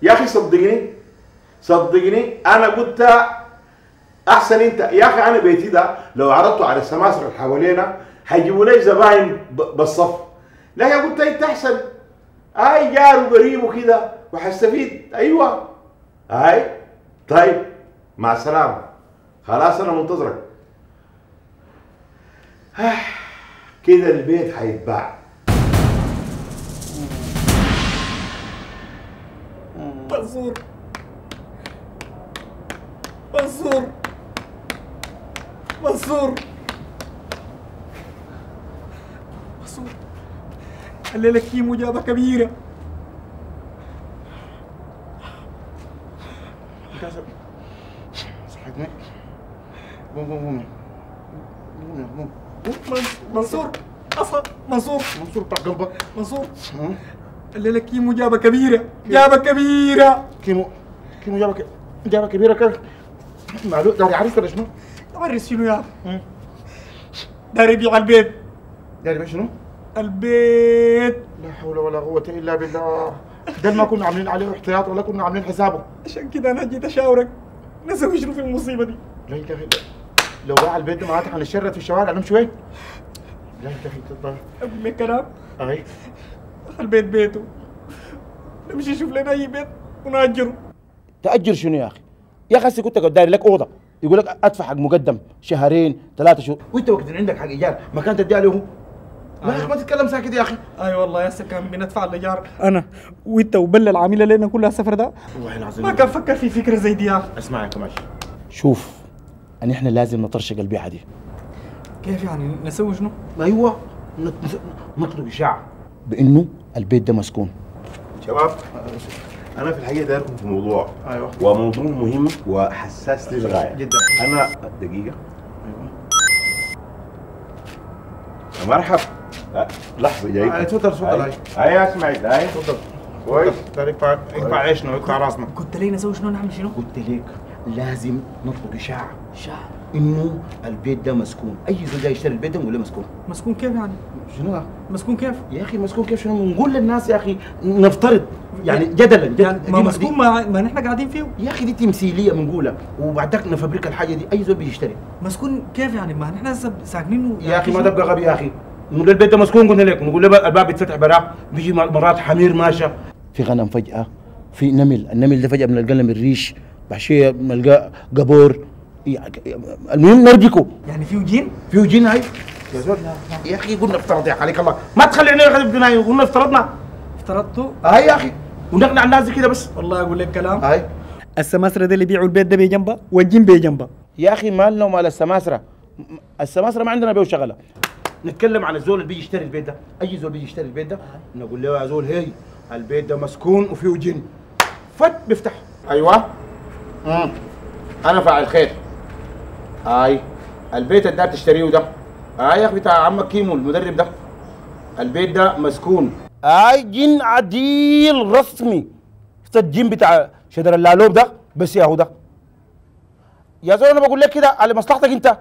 يا اخي صدقني صدقني انا قلت احسن انت يا اخي انا بيتي ده لو عرضته على السماسره اللي حوالينا هيجيبوا لي زباين ب- بالصف لكن قلت انت احسن اي جار وقريب وكده وحستفيد ايوه هاي طيب مع السلامه خلاص انا منتظرك كده البيت هيتباع منصور منصور منصور منصور الليلة كيمو جابة كبيرة صحتني قوم قوم قوم قوم قوم من- منصور أصلا منصور منصور بتاع قلبك منصور ها؟ الليلة كيمو جابة كبيرة جابة كبيرة كيمو كيمو جابك جابك كبيرة كده معلوم داري عريس ولا شنو؟ تورس شنو يا داير يبيع البيت داري بيه شنو؟ البيت لا حول ولا قوة إلا بالله ده ما كنا عاملين عليه احتياط ولا كنا عاملين حسابه عشان كده انا جيت اشاورك نسوي شنو في المصيبة دي لا يا اخي لو باع البيت ده معناتها حنشرد في الشوارع نمشي وين؟ لا يا اخي تضل اقول لك كلام اي البيت بيته نمشي نشوف لنا اي بيت ونأجره تاجر شنو يا اخي يا اخي هسه كنت قاعد داير لك اوضه يقول لك ادفع حق مقدم شهرين ثلاثة شهور وانت وقت إن عندك حق ايجار مكان تديها له هو لا يا اخي ما تتكلم ساكت يا اخي اي والله يا هسه كان بندفع الايجار انا وانت وبلا العامله لنا كلها السفر ده والله العظيم ما كان فكر في فكره زي دي يا اخي اسمع يا كمال شوف ان احنا لازم نطرشق البيعه دي كيف يعني نسوي شنو؟ ايوه نط- نطلب اشاعه بانه البيت ده مسكون شباب انا في الحقيقه دايركم في موضوع ايوه وموضوع مهم وحساس للغايه جدا انا دقيقه مرحب أه، لحظه جاي آه، اتفضل، اتفضل، هاي هاي اسمعك هاي تفضل كويس ده يقطع يقطع عيشنا ويقطع راسنا قلت لي نسوي شنو نعمل شنو؟ قلت لك لازم نطلب اشاعه شاه انه البيت ده مسكون اي زول جاي يشتري البيت ده نقول له مسكون مسكون كيف يعني؟ شنو يا مسكون كيف؟ يا اخي مسكون كيف شنو نقول للناس يا اخي نفترض يعني جدلا جدلا يعني ما دي- مسكون دي- ما, ما نحن قاعدين فيه يا اخي دي تمثيليه بنقولها وبعدك نفبرك الحاجه دي اي زول بيجي يشتري مسكون كيف يعني ما نحن هسه ساكنين يا اخي ما تبقى غبي يا اخي نقول البيت ده مسكون قلنا لك نقول له الباب يتفتح براه بيجي مرات حمير ماشى في غنم فجاه في نمل النمل ده فجاه بنلقى له من الريش بعد شويه بنلقى قبور يعني المهم نربكه يعني فيه جين؟ فيه جن هاي يا زول يا اخي قلنا افترض يا اخي عليك الله ما تخلينا يا اخي بدنا قلنا افترضنا افترضته هاي يا اخي ونقنع الناس زي كده بس والله اقول لك كلام هاي السماسرة ده اللي بيبيعوا البيت ده بجنبه والجين بجنبه يا اخي مالنا ومال السماسره م- السماسره ما عندنا بيه شغله نتكلم عن الزول اللي بيجي يشتري البيت ده اي زول بيجي يشتري البيت ده نقول له يا زول هي البيت ده مسكون وفيه جن فت بيفتح ايوه امم انا فاعل خير هاي البيت اللي داير تشتريه ده هاي يا اخي بتاع عمك كيمو المدرب ده البيت ده مسكون اي جن عديل رسمي شفت الجن بتاع شجر اللالوب ده بس يا هو ده يا زول انا بقول لك كده على مصلحتك انت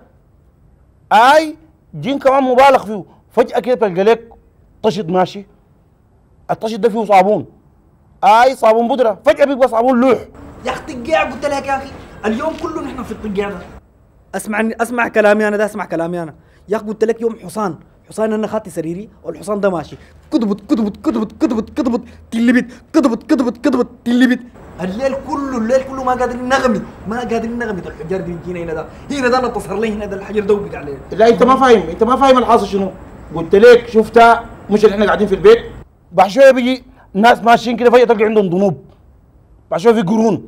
اي جن كمان مبالغ فيه فجاه كده تلقى لك طشت ماشي الطشت ده فيه صابون اي صابون بودره فجاه بيبقى صابون لوح يا اخي طقاع قلت لك يا اخي اليوم كله نحن في الطقاع ده اسمعني اسمع كلامي انا ده اسمع كلامي انا يا اخي قلت لك يوم حصان حصان انا خدت سريري والحصان ده ماشي كدبت كدبت كدبت كدبت كدبت تلبت كدبت كدبت كدبت تلبت الليل كله الليل كله ما قادرين نغمي ما قادرين نغمي ده الحجار دي يجينا هنا ده هنا ده اللي تصر لي هنا ده الحجر ده وقع عليه لا انت ما فاهم انت ما فاهم الحاصل شنو قلت لك شفتها مش اللي احنا قاعدين في البيت بعد شويه بيجي ناس ماشيين كده فجاه تلقى عندهم ذنوب بعد شويه في قرون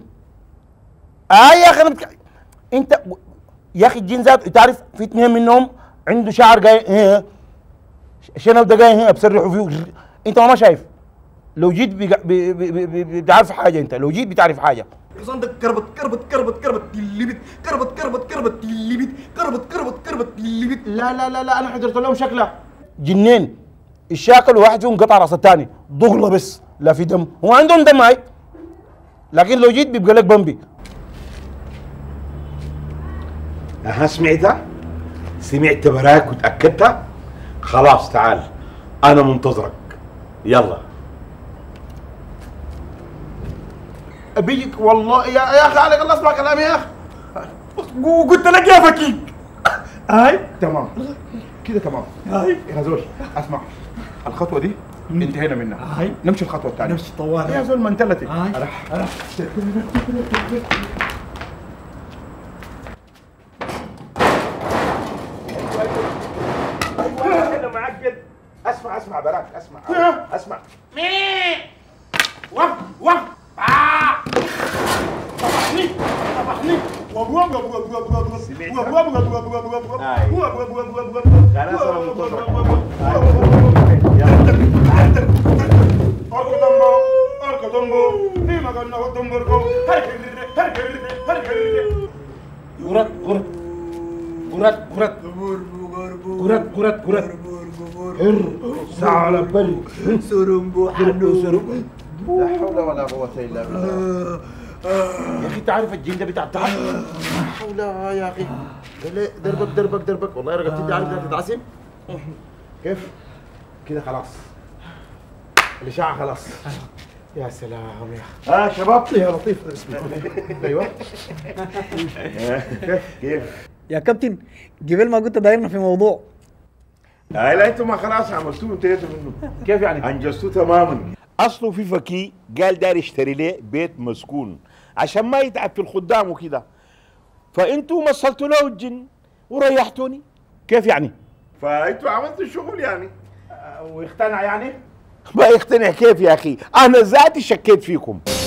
اه يا اخي انا بتك... انت يا اخي الجن ذات تعرف في اثنين منهم عنده شعر جاي هي شنب ده جاي هنا بسرحوا فيه انت ما شايف لو جيت بيق- بي- بي- بي- بي- بتعرف حاجه انت لو جيت بتعرف حاجه الحصان ده كربت كربت كربت كربت تلبت كربت كربت كربت تلبت كربت كربت كربت تلبت لا لا لا لا انا حضرت لهم شكله جنين الشاكل واحد فيهم قطع راس الثاني ضغله بس لا في دم هو عندهم دم هاي لكن لو جيت بيبقى لك بمبي ها سمعتها؟ سمعت براك وتأكدتها؟ خلاص تعال أنا منتظرك يلا بيجيك والله يا يا اخي عليك الله اسمع كلامي يا اخي وقلت لك يا فكيك هاي تمام كده تمام هاي يا زول اسمع الخطوه دي انتهينا منها هاي نمشي الخطوه الثانيه نمشي طوال يا زول منتلتي هاي أنا- ايوه انا معقد اسمع اسمع براك اسمع اسمع واه واه آه. طبحني طبحني وابواب وابواب وابواب وابواب سمعت؟ وابواب وابواب وابواب أي. وابواب وابواب خلاص أنا منتظر. Orco tombo, orco tombo, ni magana ho tomborgo, harkerre, harkerre, harkerre. Gurat, gurat, gurat, gurat, gurat, gurat, gurat. هر سعى بل سرمبو حنو لا حول ولا قوة إلا بالله يا أخي تعرف الجن ده بتاع التعب لا حول يا أخي ليه دربك دربك دربك والله رقبتي دي عارف ده تتعسم كيف؟ كده خلاص الإشاعة خلاص يا سلام يا أخي ها شباب يا لطيف اسمع أيوه كيف كيف يا كابتن قبل ما قلت دايرنا في موضوع هاي لا انتم ما خلاص عملتوه وانتهيتوا منه كيف يعني؟ انجزتوه تماما اصله في فكي قال داير يشتري ليه بيت مسكون عشان ما يتعب في الخدام وكده فانتوا مثلتوا له الجن وريحتوني كيف يعني؟ فانتوا عملتوا الشغل يعني ويقتنع يعني؟ ما يقتنع كيف يا اخي انا ذاتي شكيت فيكم